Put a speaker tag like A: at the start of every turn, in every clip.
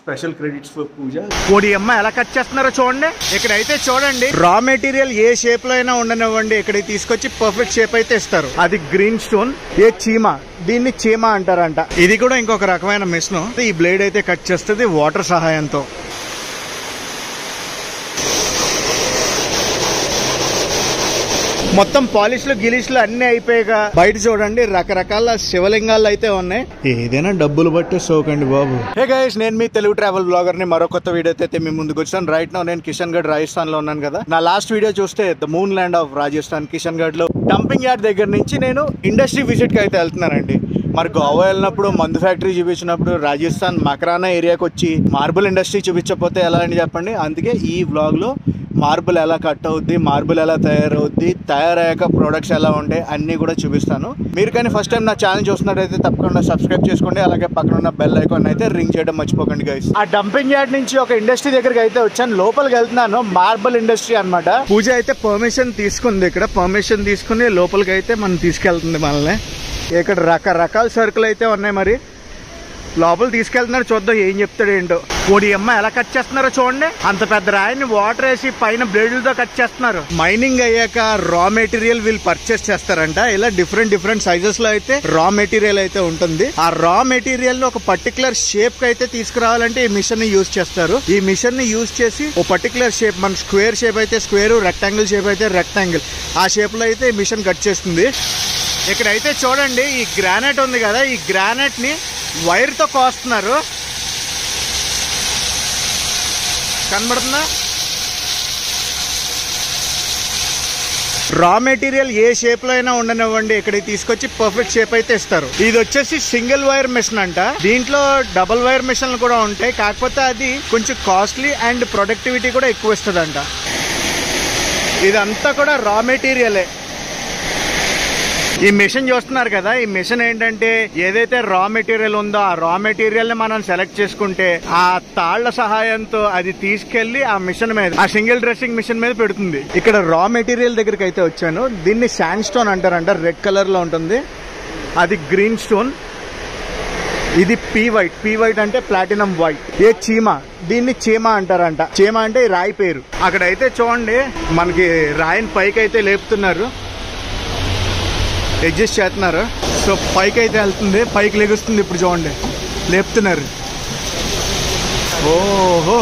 A: special credits for పూజ కోడి అమ్మ ఎలా కట్ చేస్తున్నారో చూడండి ఇక్కడ అయితే చూడండి రా మెటీరియల్ ఏ షేప్ లో అయినా ఉండనివ్వండి ఇక్కడ తీసుకొచ్చి పర్ఫెక్ట్ షేప్ అయితే ఇస్తారు అది గ్రీన్ స్టోన్ ఏ చీమ దీన్ని చీమ అంటారంట ఇది కూడా ఇంకొక రకమైన మిషన్ ఈ బ్లేడ్ అయితే కట్ చేస్తుంది వాటర్ సహాయంతో మొత్తం పాలిష్లు గిలిష్లు అన్ని అయిపోయాక బయట చూడండి రకరకాల శివలింగాలు అయితే ఉన్నాయి ఏదైనా డబ్బులు బట్టి సోకండి బాబు హే గైస్ నేను మీ తెలుగు ట్రావెల్ బ్లాగర్ ని మరో కొత్త వీడియో అయితే మీ ముందుకు వచ్చాను రైట్ నో నేను కిషన్ గఢ్ రాజస్థాన్ లో ఉన్నాను కదా నా లాస్ట్ వీడియో చూస్తే the moon land of Rajasthan Kishangarh లో డంపింగ్ యార్డ్ దగ్గర నుంచి నేను ఇండస్ట్రీ విజిట్ కి అయితే వెళ్తున్నానండి మరి గోవా వెళ్ళినప్పుడు మందు ఫ్యాక్టరీ చూపించినప్పుడు రాజస్థాన్ మకరానా ఏరియాకి వచ్చి మార్బుల్ ఇండస్ట్రీ చూపించకపోతే ఎలా అని చెప్పండి అందుకే ఈ వ్లాగ్ లో మార్బుల్ ఎలా కట్ అవుద్ది మార్బుల్ ఎలా తయారవుద్ది తయారయ్యాక ప్రొడక్ట్స్ ఎలా ఉంటాయి అన్నీ కూడా చూపిస్తాను మీరు కానీ ఫస్ట్ టైం నా ఛానల్ చూస్తున్నట్టయితే తప్పకుండా సబ్స్క్రైబ్ చేసుకోండి అలాగే పక్కన ఉన్న బెల్ ఐకాన్ అయితే రింగ్ చేయడం మర్చిపోకండి గైస్ ఆ డంపింగ్ యార్డ్ నుంచి ఒక ఇండస్ట్రీ దగ్గరికి అయితే వచ్చాను లోపలికి వెళ్తున్నాను మార్బుల్ ఇండస్ట్రీ అన్నమాట పూజ అయితే పర్మిషన్ తీసుకుంది ఇక్కడ పర్మిషన్ తీసుకుని లోపలికి అయితే మనం తీసుకెళ్తుంది మనల్ని ఇక్కడ రకరకాల సరుకులు అయితే ఉన్నాయి మరి లోపల తీసుకెళ్తున్నారు చూద్దాం ఏం చెప్తాడు ఏంటో కోడి అమ్మ ఎలా కట్ చేస్తున్నారో చూడండి అంత పెద్ద రాయిని వాటర్ వేసి పైన బ్లేడ్లతో కట్ చేస్తున్నారు మైనింగ్ అయ్యాక రా మెటీరియల్ వీళ్ళు పర్చేస్ చేస్తారంట ఇలా డిఫరెంట్ డిఫరెంట్ సైజెస్ లో అయితే రా మెటీరియల్ అయితే ఉంటుంది ఆ రా మెటీరియల్ ని ఒక పర్టికులర్ షేప్ కి అయితే తీసుకురావాలంటే ఈ మిషన్ ని యూజ్ చేస్తారు ఈ మిషన్ ని యూజ్ చేసి ఒక పర్టికులర్ షేప్ మన స్క్వేర్ షేప్ అయితే స్క్వేర్ రెక్టాంగిల్ షేప్ అయితే రెక్టాంగిల్ ఆ షేప్ లో అయితే ఈ మిషన్ కట్ చేస్తుంది ఇక్కడైతే చూడండి ఈ గ్రానైట్ ఉంది కదా ఈ గ్రానైట్ ని వైర్ తో కోస్తున్నారు కనబడుతుందా రా మెటీరియల్ ఏ షేప్ లో అయినా ఉండనివ్వండి ఇక్కడ తీసుకొచ్చి పర్ఫెక్ట్ షేప్ అయితే ఇస్తారు ఇది వచ్చేసి సింగిల్ వైర్ మిషన్ అంట దీంట్లో డబుల్ వైర్ మిషన్లు కూడా ఉంటాయి కాకపోతే అది కొంచెం కాస్ట్లీ అండ్ ప్రొడక్టివిటీ కూడా ఎక్కువ ఇస్తుంది ఇదంతా కూడా రా మెటీరియలే ఈ మిషన్ చూస్తున్నారు కదా ఈ మిషన్ ఏంటంటే ఏదైతే రా మెటీరియల్ ఉందో ఆ రా మెటీరియల్ ని మనం సెలెక్ట్ చేసుకుంటే ఆ తాళ్ల సహాయంతో అది తీసుకెళ్లి ఆ మిషన్ మీద ఆ సింగిల్ డ్రెస్సింగ్ మిషన్ మీద పెడుతుంది ఇక్కడ రా మెటీరియల్ దగ్గరికి అయితే వచ్చాను దీన్ని శాండ్ స్టోన్ అంటారంట రెడ్ కలర్ లో ఉంటుంది అది గ్రీన్ స్టోన్ ఇది పీ వైట్ పీ వైట్ అంటే ప్లాటినం వైట్ ఏ చీమ దీన్ని చీమ అంటారంట చీమ అంటే ఈ రాయి పేరు అక్కడైతే చూడండి మనకి రాయిని పైకి అయితే లేపుతున్నారు అడ్జస్ట్ చేస్తున్నారు సో పైకి అయితే వెళ్తుంది పైకి లెగుస్తుంది ఇప్పుడు చూడండి లేపుతున్నారు ఓహో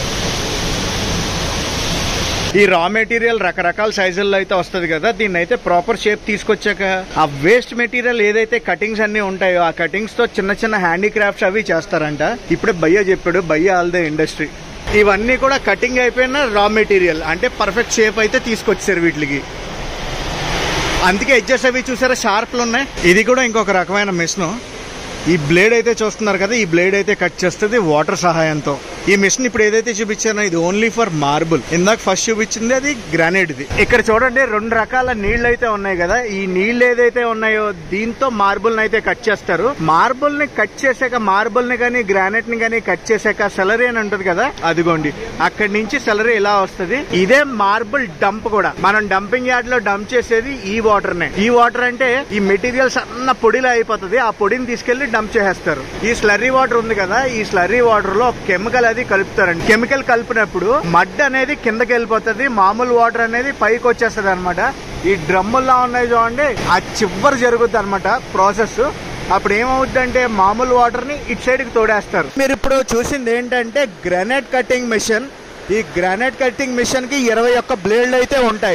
A: ఈ రా మెటీరియల్ రకరకాల సైజుల్లో అయితే వస్తుంది కదా దీన్ని అయితే ప్రాపర్ షేప్ తీసుకొచ్చాక ఆ వేస్ట్ మెటీరియల్ ఏదైతే కటింగ్స్ అన్ని ఉంటాయో ఆ కటింగ్స్ తో చిన్న చిన్న హ్యాండీక్రాఫ్ట్స్ అవి చేస్తారంట ఇప్పుడే భయ్య చెప్పాడు భయ్య ఆల్ ద ఇండస్ట్రీ ఇవన్నీ కూడా కటింగ్ అయిపోయిన రా మెటీరియల్ అంటే పర్ఫెక్ట్ షేప్ అయితే తీసుకొచ్చారు వీటికి అందుకే ఎడ్జెస్ అవి చూసారా షార్ప్లు ఉన్నాయి ఇది కూడా ఇంకొక రకమైన మిషన్ ఈ బ్లేడ్ అయితే చూస్తున్నారు కదా ఈ బ్లేడ్ అయితే కట్ చేస్తుంది వాటర్ సహాయంతో ఈ మిషన్ ఇప్పుడు ఏదైతే చూపించానో ఇది ఓన్లీ ఫర్ మార్బుల్ ఇందాక ఫస్ట్ చూపించింది అది గ్రానైట్ ఇది ఇక్కడ చూడండి రెండు రకాల నీళ్లు అయితే ఉన్నాయి కదా ఈ నీళ్లు ఏదైతే ఉన్నాయో దీంతో మార్బుల్ అయితే కట్ చేస్తారు మార్బుల్ ని కట్ చేశాక మార్బుల్ ని కానీ గ్రానైట్ ని కానీ కట్ చేశాక సెలరీ అని ఉంటుంది కదా అదిగోండి అక్కడి నుంచి సెలరీ ఇలా వస్తుంది ఇదే మార్బుల్ డంప్ కూడా మనం డంపింగ్ యార్డ్ లో డంప్ చేసేది ఈ వాటర్ నే ఈ వాటర్ అంటే ఈ మెటీరియల్ సన్న పొడిలా అయిపోతుంది ఆ పొడిని తీసుకెళ్లి డంప్ చేసేస్తారు ఈ స్లర్రీ వాటర్ ఉంది కదా ఈ స్లర్రీ వాటర్ లో కెమికల్ అది కలుపుతారండి కెమికల్ కలిపినప్పుడు మడ్ అనేది కిందకి వెళ్ళిపోతుంది మామూలు వాటర్ అనేది పైకి వచ్చేస్తుంది అనమాట ఈ డ్రమ్ముల్లా ఉన్నాయి చూడండి ఆ చివరి జరుగుద్ది అనమాట ప్రాసెస్ అప్పుడు ఏమవుద్ది అంటే మామూలు వాటర్ ని ఇటు సైడ్ కి తోడేస్తారు మీరు ఇప్పుడు చూసింది ఏంటంటే గ్రానైట్ కటింగ్ మిషన్ ఈ గ్రానైట్ కటింగ్ మిషన్ కి ఇరవై ఒక్క బ్లేడ్లు అయితే ఉంటాయి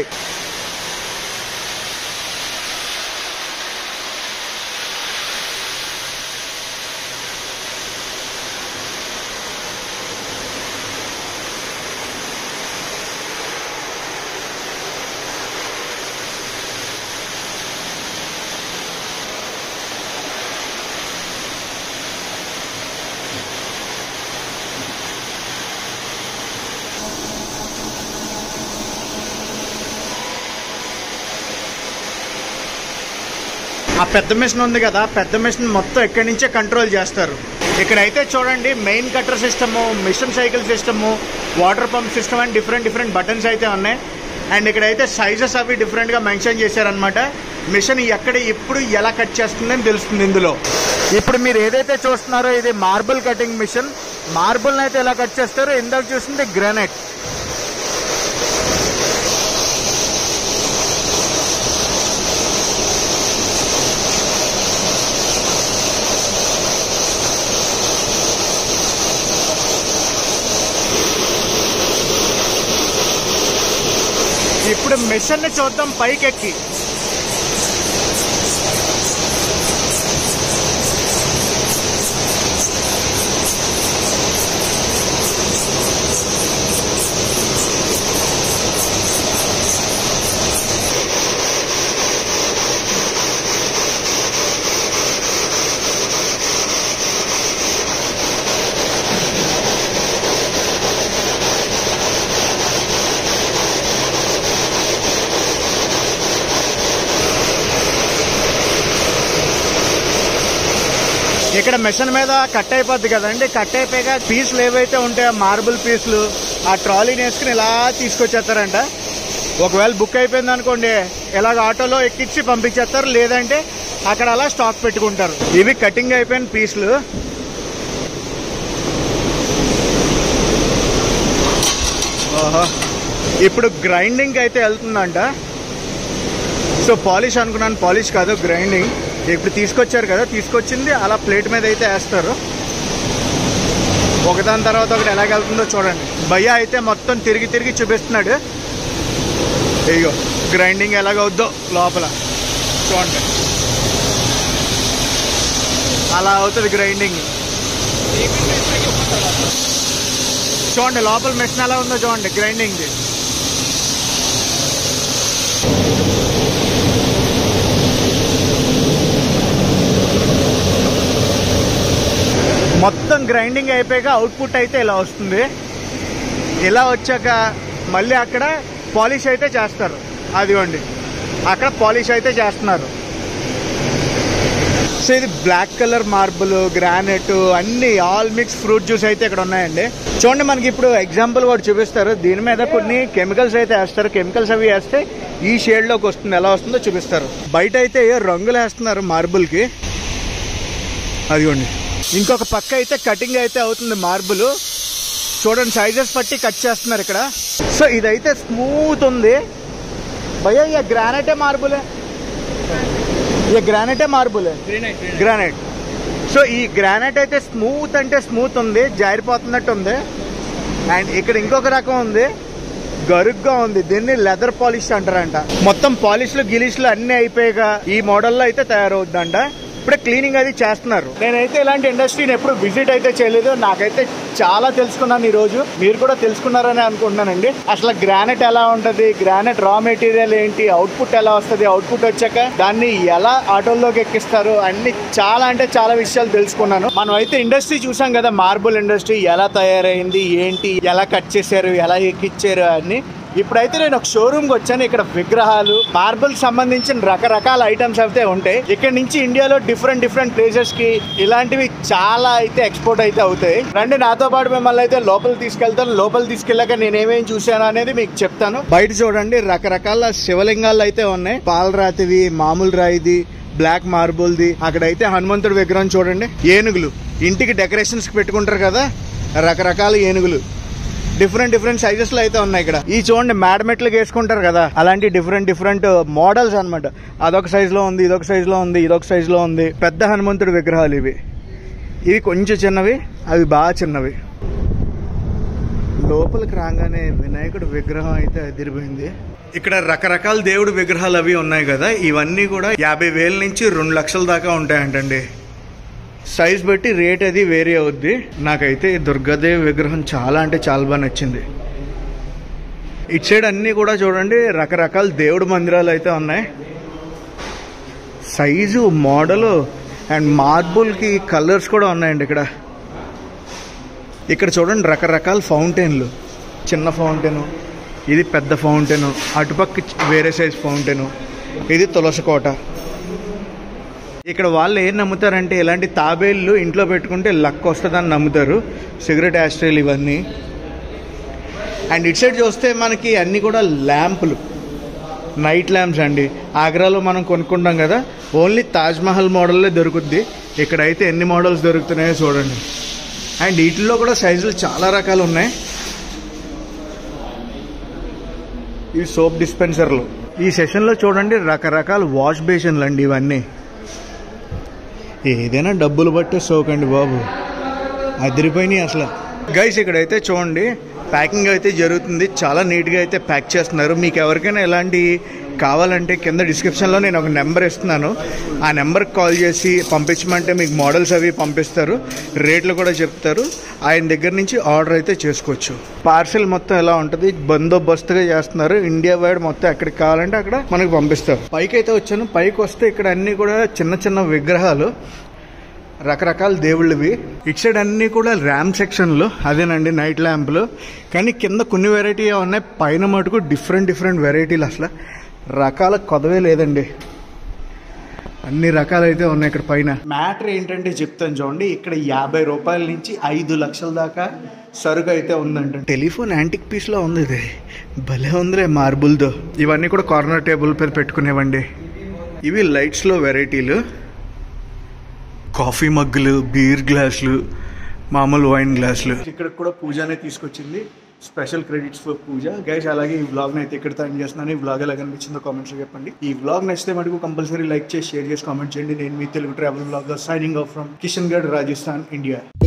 A: ఆ పెద్ద మిషన్ ఉంది కదా పెద్ద మిషన్ మొత్తం ఇక్కడి నుంచే కంట్రోల్ చేస్తారు ఇక్కడైతే చూడండి main cutter system machine cycle system water pump system అని డిఫరెంట్ డిఫరెంట్ బటన్స్ అయితే ఉన్నాయి అండ్ ఇక్కడైతే సైజెస్ అవి డిఫరెంట్ గా మెన్షన్ చేశారనమాట మిషన్ ఎక్కడ ఎప్పుడు ఎలా కట్ చేస్తుందని తెలుస్తుంది ఇందులో ఇప్పుడు మీరు ఏదైతే చూస్తున్నారో ఇది మార్బుల్ కటింగ్ మిషన్ మార్బుల్ని అయితే ఎలా కట్ చేస్తారు ఇందాక చూసింది గ్రానైట్ ఇప్పుడు మిషన్ ని చూద్దాం పైకెక్కి ఇక్కడ మిషన్ మీద కట్ అయిపోద్ది కదండి కట్ అయిపోయాక పీసులు ఏవైతే ఉంటాయో మార్బుల్ పీసులు ఆ ట్రాలీని వేసుకుని ఇలా తీసుకొచ్చేస్తారంట ఒకవేళ బుక్ అయిపోయింది అనుకోండి ఇలాగ ఆటోలో ఎక్కించి పంపించేస్తారు లేదంటే అక్కడ అలా స్టాక్ పెట్టుకుంటారు ఇవి కటింగ్ అయిపోయిన పీసులు ఓహో ఇప్పుడు గ్రైండింగ్ అయితే వెళ్తుందంట సో పాలిష్ అనుకున్నాను పాలిష్ కాదు గ్రైండింగ్ ఇప్పుడు తీసుకొచ్చారు కదా తీసుకొచ్చింది అలా ప్లేట్ మీద అయితే వేస్తారు ఒకదాని తర్వాత ఒకటి ఎలాగెళ్తుందో చూడండి భయ్య అయితే మొత్తం తిరిగి తిరిగి చూపిస్తున్నాడు ఇగో గ్రైండింగ్ ఎలాగవుద్దో లోపల చూడండి అలా అవుతుంది గ్రైండింగ్ చూడండి లోపల మెషిన్ ఎలా ఉందో చూడండి గ్రైండింగ్ది మొత్తం గ్రైండింగ్ అయిపోయాక అవుట్పుట్ అయితే ఇలా వస్తుంది ఇలా వచ్చాక మళ్ళీ అక్కడ పాలిష్ అయితే చేస్తారు అదిగోండి అక్కడ పాలిష్ అయితే చేస్తున్నారు సో ఇది బ్లాక్ కలర్ మార్బుల్ గ్రానైట్ అన్ని ఆల్ మిక్స్ ఫ్రూట్ జ్యూస్ అయితే ఇక్కడ ఉన్నాయండి చూడండి మనకి ఇప్పుడు ఎగ్జాంపుల్ కూడా చూపిస్తారు దీని మీద కొన్ని కెమికల్స్ అయితే వేస్తారు కెమికల్స్ అవి వేస్తే ఈ షేడ్ లోకి వస్తుంది ఎలా వస్తుందో చూపిస్తారు బయట అయితే రంగులు వేస్తున్నారు మార్బుల్ కి అదిగోండి ఇంకొక పక్క అయితే కటింగ్ అయితే అవుతుంది మార్బుల్ చూడండి సైజెస్ పట్టి కట్ చేస్తున్నారు ఇక్కడ సో ఇదైతే స్మూత్ ఉంది భయ్యా ఇక గ్రానైటే మార్బులే ఇక గ్రానైటే మార్బులే గ్రానైట్ సో ఈ గ్రానైట్ అయితే స్మూత్ అంటే స్మూత్ ఉంది జారిపోతున్నట్టు ఉంది అండ్ ఇక్కడ ఇంకొక రకం ఉంది గరుగ్గా ఉంది దీన్ని లెదర్ పాలిష్ అంటారంట మొత్తం పాలిష్లు గిలిష్లు అన్ని అయిపోయాక ఈ మోడల్లో అయితే తయారవుద్దంట ఇప్పుడే క్లీనింగ్ అది చేస్తున్నారు నేనైతే ఇలాంటి ఇండస్ట్రీని ఎప్పుడు విజిట్ అయితే చేయలేదు నాకైతే చాలా తెలుసుకున్నాను ఈ రోజు మీరు కూడా తెలుసుకున్నారని అనుకుంటున్నానండి అసలు గ్రానైట్ ఎలా ఉంటది గ్రానైట్ రా మెటీరియల్ ఏంటి అవుట్పుట్ ఎలా వస్తుంది అవుట్పుట్ వచ్చాక దాన్ని ఎలా ఆటోల్లోకి ఎక్కిస్తారు అన్ని చాలా అంటే చాలా విషయాలు తెలుసుకున్నాను మనం అయితే ఇండస్ట్రీ చూసాం కదా మార్బుల్ ఇండస్ట్రీ ఎలా తయారైంది ఏంటి ఎలా కట్ చేశారు ఎలా ఎక్కిచ్చారు అన్ని ఇప్పుడైతే నేను ఒక షోరూమ్ కి వచ్చాను ఇక్కడ విగ్రహాలు మార్బుల్ సంబంధించిన రకరకాల ఐటమ్స్ అయితే ఉంటాయి ఇక్కడ నుంచి ఇండియాలో డిఫరెంట్ డిఫరెంట్ ప్లేసెస్ కి ఇలాంటివి చాలా అయితే ఎక్స్పోర్ట్ అయితే అవుతాయి రండి నాతో పాటు మిమ్మల్ని అయితే లోపల తీసుకెళ్తాను లోపల తీసుకెళ్ళాక నేను ఏమేమి చూశాను అనేది మీకు చెప్తాను బయట చూడండి రకరకాల శివలింగాలు అయితే ఉన్నాయి పాలరాతివి మామూలు రాయిది బ్లాక్ మార్బుల్ది అక్కడైతే హనుమంతుడి విగ్రహం చూడండి ఏనుగులు ఇంటికి డెకరేషన్స్ కి పెట్టుకుంటారు కదా రకరకాల ఏనుగులు డిఫరెంట్ డిఫరెంట్ సైజెస్ లో అయితే ఉన్నాయి ఇక్కడ ఈ చూడండి మేడ మెట్లకు వేసుకుంటారు కదా అలాంటి డిఫరెంట్ డిఫరెంట్ మోడల్స్ అన్నమాట అదొక సైజ్ లో ఉంది ఇదొక సైజ్ లో ఉంది ఇదొక సైజ్ లో ఉంది పెద్ద హనుమంతుడి విగ్రహాలు ఇవి ఇవి కొంచెం చిన్నవి అవి బాగా చిన్నవి లోపలికి రాగానే వినాయకుడి విగ్రహం అయితే అదిరిపోయింది ఇక్కడ రకరకాల దేవుడి విగ్రహాలు అవి ఉన్నాయి కదా ఇవన్నీ కూడా యాభై వేల నుంచి రెండు లక్షల దాకా ఉంటాయంటండి సైజ్ బట్టి రేట్ అది వేరీ అవుద్ది నాకైతే ఈ దుర్గాదేవి విగ్రహం చాలా అంటే చాలా బాగా నచ్చింది ఇటు సైడ్ అన్నీ కూడా చూడండి రకరకాల దేవుడి మందిరాలు అయితే ఉన్నాయి సైజు మోడలు అండ్ మార్బుల్కి కలర్స్ కూడా ఉన్నాయండి ఇక్కడ ఇక్కడ చూడండి రకరకాల ఫౌంటైన్లు చిన్న ఫౌంటైన్ ఇది పెద్ద ఫౌంటైన్ అటుపక్క వేరే సైజ్ ఫౌంటైన్ ఇది తులసి కోట ఇక్కడ వాళ్ళు ఏం నమ్ముతారంటే ఇలాంటి తాబేళ్ళు ఇంట్లో పెట్టుకుంటే లక్ వస్తుందని నమ్ముతారు సిగరెట్ యాస్ట్రేలు ఇవన్నీ అండ్ ఇటు సైడ్ చూస్తే మనకి అన్నీ కూడా ల్యాంపులు నైట్ ల్యాంప్స్ అండి ఆగ్రాలో మనం కొనుక్కుంటాం కదా ఓన్లీ తాజ్ మహల్ మోడల్లే దొరుకుద్ది ఇక్కడైతే ఎన్ని మోడల్స్ దొరుకుతున్నాయో చూడండి అండ్ వీటిల్లో కూడా సైజులు చాలా రకాలు ఉన్నాయి ఇవి సోప్ డిస్పెన్సర్లు ఈ సెషన్లో చూడండి రకరకాల వాష్ బేసిన్లు అండి ఇవన్నీ ఏదైనా డబ్బులు బట్టే సోకండి బాబు అదిరిపోయినాయి అసలు గైస్ ఇక్కడైతే చూడండి ప్యాకింగ్ అయితే జరుగుతుంది చాలా నీట్గా అయితే ప్యాక్ చేస్తున్నారు మీకు ఎవరికైనా ఎలాంటి కావాలంటే కింద డిస్క్రిప్షన్లో నేను ఒక నెంబర్ ఇస్తున్నాను ఆ నెంబర్కి కాల్ చేసి పంపించమంటే మీకు మోడల్స్ అవి పంపిస్తారు రేట్లు కూడా చెప్తారు ఆయన దగ్గర నుంచి ఆర్డర్ అయితే చేసుకోవచ్చు పార్సిల్ మొత్తం ఎలా ఉంటుంది బందోబస్తుగా చేస్తున్నారు ఇండియా వైడ్ మొత్తం ఎక్కడికి కావాలంటే అక్కడ మనకి పంపిస్తారు పైకి అయితే వచ్చాను పైకి వస్తే ఇక్కడ అన్ని కూడా చిన్న చిన్న విగ్రహాలు రకరకాల దేవుళ్ళవి ఇటు సైడ్ అన్నీ కూడా ర్యామ్ సెక్షన్లు అదేనండి నైట్ ల్యాంపులు కానీ కింద కొన్ని వెరైటీ ఉన్నాయి పైన మటుకు డిఫరెంట్ డిఫరెంట్ వెరైటీలు అసలు రకాల కొదవే లేదండి అన్ని రకాలైతే ఉన్నాయి ఇక్కడ పైన మ్యాటర్ ఏంటంటే చెప్తాను చూడండి ఇక్కడ యాభై రూపాయల నుంచి ఐదు లక్షల దాకా సరుకు అయితే ఉందంట టెలిఫోన్ యాంటిక్ పీస్లో ఉంది ఇది భలే ఉందిరే మార్బుల్తో ఇవన్నీ కూడా కార్నర్ టేబుల్ మీద పెట్టుకునేవండి ఇవి లైట్స్లో వెరైటీలు కాఫీ మగ్గులు బీర్ గ్లాసులు మామూలు వైన్ గ్లాసులు ఇక్కడ కూడా పూజనే తీసుకొచ్చింది special credits for Pooja guys అలాగే ఈ వ్లాగ్ అయితే ఇక్కడ ఎండ్ చేస్తున్నాను ఈ వ్లాగ్ ఎలా కనిపించిందో కామెంట్స్ చెప్పండి ఈ వ్లాగ్ నచ్చితే మటుకు కంపల్సరీ లైక్ చేసి షేర్ చేసి కామెంట్ చేయండి నేను మీ Telugu travel vlog signing off from Kishangarh Rajasthan India